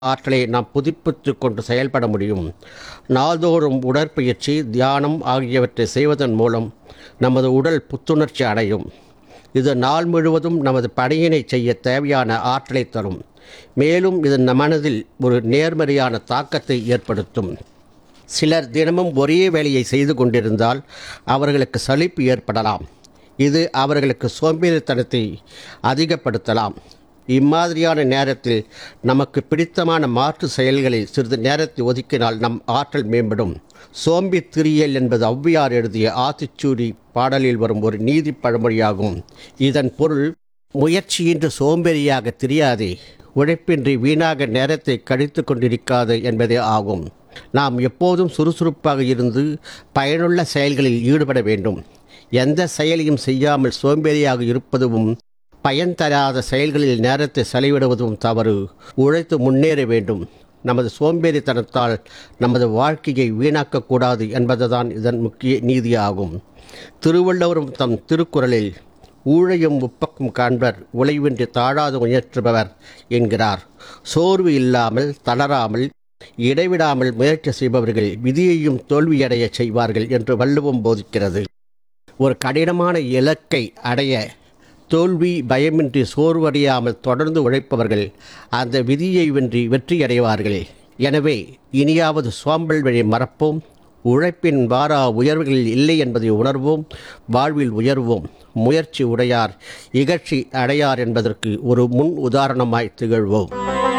ஆற்றலை நாம் புதுப்பித்து கொண்டு செயல்பட முடியும் நாள்தோறும் உடற்பயிற்சி தியானம் ஆகியவற்றை செய்வதன் மூலம் நமது உடல் புத்துணர்ச்சி அடையும் இது நாள் முழுவதும் நமது பணியினை செய்ய தேவையான ஆற்றலை தரும் மேலும் இது நம் மனதில் ஒரு நேர்மறையான தாக்கத்தை ஏற்படுத்தும் சிலர் தினமும் ஒரே வேலையை செய்து கொண்டிருந்தால் அவர்களுக்கு சலிப்பு ஏற்படலாம் இது அவர்களுக்கு சோம்பேறித்தனத்தை அதிகப்படுத்தலாம் இம்மாதிரியான நேரத்தில் நமக்கு பிடித்தமான மாற்று செயல்களில் சிறிது நேரத்தை ஒதுக்கினால் நம் ஆற்றல் மேம்படும் சோம்பி திரியல் என்பது ஔவையார் எழுதிய ஆத்திச்சூடி பாடலில் வரும் ஒரு நீதி பழமொழியாகும் இதன் பொருள் முயற்சியின்றி சோம்பேறியாக தெரியாதே உழைப்பின்றி வீணாக நேரத்தை கழித்து கொண்டிருக்காது என்பதே ஆகும் நாம் எப்போதும் சுறுசுறுப்பாக இருந்து பயனுள்ள செயல்களில் ஈடுபட வேண்டும் எந்த செயலையும் செய்யாமல் சோம்பேறியாக இருப்பதும் பயன் தராத செயல்களில் நேரத்தை செலவிடுவதும் தவறு உழைத்து முன்னேற வேண்டும் நமது சோம்பேறித்தனத்தால் நமது வாழ்க்கையை வீணாக்கக்கூடாது என்பதுதான் இதன் முக்கிய நீதியாகும் திருவள்ளுவரும் தம் திருக்குறளில் ஊழையும் உப்பக்கும் காண்பர் உழைவின்றி தாழாது முயற்றுபவர் என்கிறார் சோர்வு இல்லாமல் தளராமல் இடைவிடாமல் முயற்சி செய்பவர்கள் விதியையும் தோல்வியடைய செய்வார்கள் என்று வள்ளுவம் போதிக்கிறது ஒரு கடினமான இலக்கை அடைய தோல்வி பயமின்றி சோர்வடையாமல் தொடர்ந்து உழைப்பவர்கள் அந்த விதியை வென்றி வெற்றியடைவார்கள் எனவே இனியாவது சோம்பல் வழி மறப்போம் உழைப்பின் வாரா உயர்வுகளில் இல்லை என்பதை உணர்வோம் வாழ்வில் உயர்வோம் முயற்சி உடையார் இகழ்ச்சி அடையார் என்பதற்கு ஒரு முன் உதாரணமாய் திகழ்வோம்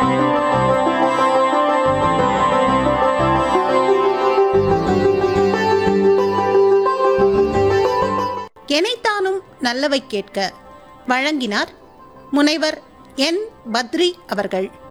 எனைத்தானும் நல்லவை கேட்க வழங்கினார் முனைவர் என் பத்ரி அவர்கள்